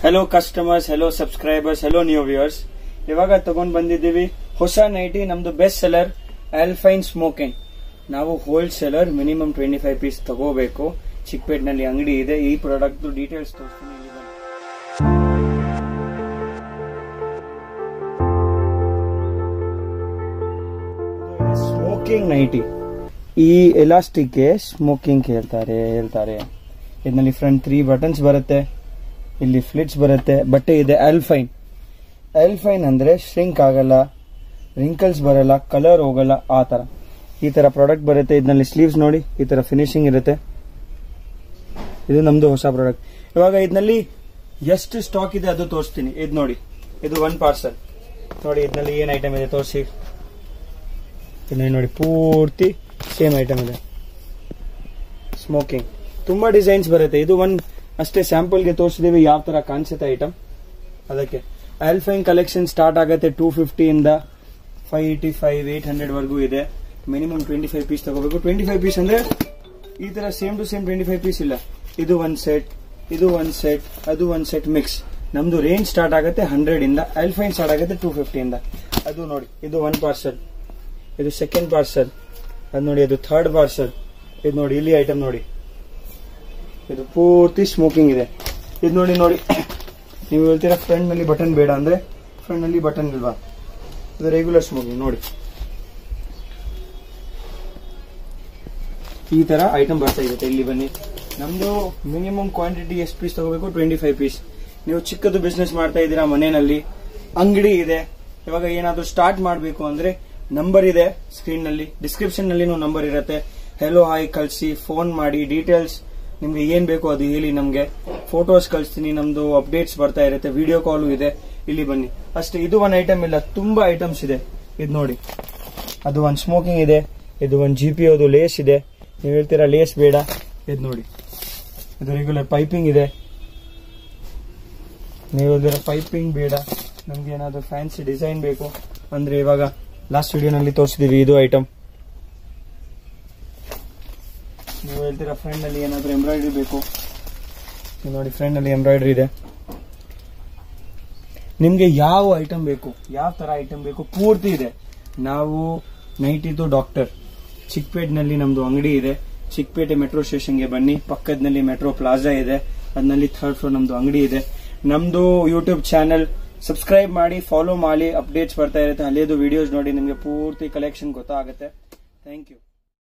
Hello customers hello subscribers hello new viewers ಇವಾಗ ತಗೊಂಡ್ ಬಂದಿದ್ದೀವಿ ಹೊಸ ನೈಟಿ ನಮ್ದು ಬೆಸ್ಟ್ ಸೆಲರ್ ಆಲ್ಫೈನ್ ಸ್ಮೋಕಿಂಗ್ ನಾವು wholesaler minimum twenty five piece ತಗೋಬೇಕು ಚಿಕ್ಕಪೇಟ್ನಲ್ಲಿ ಅಂಗಡಿ ಇದೆ ಈ ಪ್ರಾಡಕ್ಟ್ ಡೀಟೇಲ್ಸ್ ತೋರಿಸ್ತೀನಿ ಇಲ್ಲಿ ಬನ್ನಿ. ಸ್ಮೋಕಿಂಗ್ ನೈಟಿ ಈ ಎಲಾಸ್ಟಿಕ್ ಸ್ಮೋಕಿಂಗ್ ಹೇಳ್ತಾರೆ ಹೇಳ್ತಾರೆ ಇದರಲ್ಲಿ ಫ್ರಂಟ್ ತ್ರೀ ಬಟನ್ಸ್ ಬರುತ್ತೆ ಇಲ್ಲಿ ಫ್ಲಿಟ್ಸ್ ಬರುತ್ತೆ ಬಟ್ಟೆ ಇದೆ ಆಲ್ಫೈನ್ ಆಲ್ಫೈನ್ ಅಂದ್ರೆ ಶ್ರಿಂಕ್ ಆಗಲ್ಲ ರಿಂಕಲ್ಸ್ ಬರಲ್ಲ ಕಲರ್ ಹೋಗಲ್ಲ ಆ ತರ ಈ ತರ ಪ್ರಾಡಕ್ಟ್ ಬರುತ್ತೆ ಇದರಲ್ಲಿ ಸ್ಲೀವ್ಸ್ ನೋಡಿ ಈ ತರ ಫಿನಿಶಿಂಗ್ ಇರುತ್ತೆ ಇದು ನಮ್ದು ಹೊಸ ಪ್ರಾಡಕ್ಟ್ ಇವಾಗ ಇದರಲ್ಲಿ ಎಷ್ಟು ಸ್ಟಾಕ್ ಇದೆ ಅದು ತೋರಿಸ್ತೀನಿ ಇದು ನೋಡಿ ಇದು ಒನ್ ಪಾರ್ಸಲ್ ನೋಡಿ ಇದರಲ್ಲಿ ಏನ್ ಐಟಮ್ ಇದೆ ತೋರಿಸಿ ಇದನ್ನ ನೋಡಿ ಪೂರ್ತಿ ಸೇಮ್ ಐಟಮ್ ಇದೆ ಸ್ಮೋಕಿಂಗ್ ತುಂಬಾ ಡಿಸೈನ್ಸ್ ಬರುತ್ತೆ ಇದು ಒನ್ ಅಷ್ಟೇ ಸ್ಯಾಂಪಲ್ಗೆ ತೋರಿಸಿದೀವಿ ಯಾವ ತರ ಕಾಣಿಸುತ್ತೆ ಐಟಮ್ ಅದಕ್ಕೆ ಆಲ್ಫೈನ್ ಕಲೆಕ್ಷನ್ ಸ್ಟಾರ್ಟ್ ಆಗುತ್ತೆ ಟೂ ಫಿಫ್ಟಿಯಿಂದ five eighty five eight hundred ವರೆಗೂ ಇದೆ ಮಿನಿಮಮ್ ಟ್ವೆಂಟಿ ಫೈವ್ ಪೀಸ್ ತಗೋಬೇಕು ಟ್ವೆಂಟಿ ಫೈವ್ ಪೀಸ್ ಅಂದ್ರೆ ಈ ತರ same to same twenty five piece ಇಲ್ಲ ಇದು ಒಂದ್ ಸೆಟ್ ಇದು ಒಂದ್ ಸೆಟ್ ಅದು ಒಂದ್ ಸೆಟ್ ಮಿಕ್ಸ್ ನಮ್ದು ರೇಂಜ್ ಸ್ಟಾರ್ಟ್ ಆಗುತ್ತೆ ಹಂಡ್ರೆಡ್ ಇಂದ ಆಲ್ಫೈನ್ ಸ್ಟಾರ್ಟ್ ಆಗುತ್ತೆ ಟೂ ಫಿಫ್ಟಿಯಿಂದ ಅದು ನೋಡಿ ಇದು ಒನ್ ಪಾರ್ಸಲ್ ಇದು ಸೆಕೆಂಡ್ ಪಾರ್ಸಲ್ ಅದು ನೋಡಿ ಅದು ಥರ್ಡ್ ಪಾರ್ಸಲ್ ಇದು ನೋಡಿ ಇಲ್ಲಿ ಐಟಮ್ ನೋಡಿ ಇದು ಪೂರ್ತಿ ಸ್ಮೋಕಿಂಗ್ ಇದೆ ಇದು ನೋಡಿ ನೋಡಿ ನೀವು ಹೇಳ್ತೀರಾ ಫ್ರಂಟ್ ನಲ್ಲಿ ಬಟನ್ ಬೇಡ ಅಂದ್ರೆ ಫ್ರಂಟ್ ನಲ್ಲಿ ಬಟನ್ ಇಲ್ವಾ ಇದು ರೆಗ್ಯುಲರ್ ಸ್ಮೋಕಿಂಗ್ ನೋಡಿ ಈ ತರ ಐಟಮ್ ಬರ್ತಾ ಇರುತ್ತೆ ಇಲ್ಲಿ ಬನ್ನಿ ನಮ್ದು ಮಿನಿಮಮ್ ಕ್ವಾಂಟಿಟಿ ಎಷ್ಟು ಪೀಸ್ ತಗೋಬೇಕು ಟ್ವೆಂಟಿ ಫೈವ್ ಪೀಸ್ ನೀವು ಚಿಕ್ಕದು ಬಿಸ್ನೆಸ್ ಮಾಡ್ತಾ ಇದ್ದೀರಾ ಮನೆಯಲ್ಲಿ ಅಂಗಡಿ ಇದೆ ಇವಾಗ ಏನಾದ್ರು ಸ್ಟಾರ್ಟ್ ಮಾಡಬೇಕು ಅಂದ್ರೆ ನಂಬರ್ ಇದೆ ಸ್ಕ್ರೀನ್ ನಲ್ಲಿ ಡಿಸ್ಕ್ರಿಪ್ಷನ್ ನಲ್ಲಿ ನಂಬರ್ ಇರುತ್ತೆ ಹೆಲೋ ಹಾಯ್ ಕಳಿಸಿ ಫೋನ್ ಮಾಡಿ ಡೀಟೇಲ್ಸ್ ನಿಮ್ಗೆ ಏನ್ ಬೇಕು ಅದು ಹೇಳಿ ನಮ್ಗೆ ಫೋಟೋಸ್ ಕಳಿಸ್ತೀನಿ ನಮ್ದು ಅಪ್ಡೇಟ್ಸ್ ಬರ್ತಾ ಇರುತ್ತೆ ವಿಡಿಯೋ ಕಾಲು ಇದೆ ಇಲ್ಲಿ ಬನ್ನಿ ಅಷ್ಟೇ ಇದು ಒಂದ್ ಐಟಮ್ ಇಲ್ಲ ತುಂಬಾ ಐಟಮ್ಸ್ ಇದೆ ಇದು ನೋಡಿ ಅದು ಒಂದು ಸ್ಮೋಕಿಂಗ್ ಇದೆ ಇದು ಒಂದು ಜಿ ಪಿ ಅದು ಲೇಸ್ ಇದೆ ನೀವು ಹೇಳ್ತೀರಾ ಲೇಸ್ ಬೇಡ ಇದು ನೋಡಿ ಇದು ರೆಗ್ಯುಲರ್ ಪೈಪಿಂಗ್ ಇದೆ ನೀವು ಹೇಳ್ತೀರಾ ಪೈಪಿಂಗ್ ಬೇಡ ನಮ್ಗೆ ಏನಾದ್ರು ಫ್ಯಾನ್ಸಿ ಡಿಸೈನ್ ಬೇಕು ಅಂದ್ರೆ ಇವಾಗ ಲಾಸ್ಟ್ ವಿಡಿಯೋನಲ್ಲಿ ತೋರಿಸಿದೀವಿ ಇದು ಐಟಮ್ ನೀವು ಹೇಳ್ತೀರಾ ಫ್ರೆಂಡ್ ಅಲ್ಲಿ ಏನಾದ್ರು ಎಂಬ್ರಾಯ್ಡ್ರಿ ಬೇಕು ನೀವು ನೋಡಿ ಫ್ರೆಂಡ್ ಅಲ್ಲಿ ಎಂಬ್ರಾಯ್ಡ್ರಿ ಇದೆ ನಿಮ್ಗೆ ಯಾವ ಐಟಮ್ ಬೇಕು ಯಾವ ತರ ಐಟಮ್ ಬೇಕು ಪೂರ್ತಿ ಇದೆ ನಾವು ನೈಟ್ ಇದು ಡಾಕ್ಟರ್ ಚಿಕ್ಕಪೇಟ್ನಲ್ಲಿ ನಮ್ದು ಅಂಗಡಿ ಇದೆ ಚಿಕ್ಕಪೇಟೆ ಮೆಟ್ರೋ ಸ್ಟೇಷನ್ಗೆ ಬನ್ನಿ ಪಕ್ಕದಲ್ಲಿ ಮೆಟ್ರೋ ಪ್ಲಾಜಾ ಇದೆ ಅದ್ನಲ್ಲಿ ಥರ್ಡ್ ಫ್ಲೋರ್ ನಮ್ದು ಅಂಗಡಿ ಇದೆ ನಮ್ದು ಯೂಟ್ಯೂಬ್ ಚಾನೆಲ್ ಸಬ್ಸ್ಕ್ರೈಬ್ ಮಾಡಿ ಫಾಲೋ ಮಾಡಿ ಅಪ್ಡೇಟ್ಸ್ ಬರ್ತಾ ಇರುತ್ತೆ ಹಳೆಯದು ವಿಡಿಯೋಸ್ ನೋಡಿ ನಿಮಗೆ ಪೂರ್ತಿ ಕಲೆಕ್ಷನ್ ಗೊತ್ತಾಗುತ್ತೆ ಥ್ಯಾಂಕ್ ಯು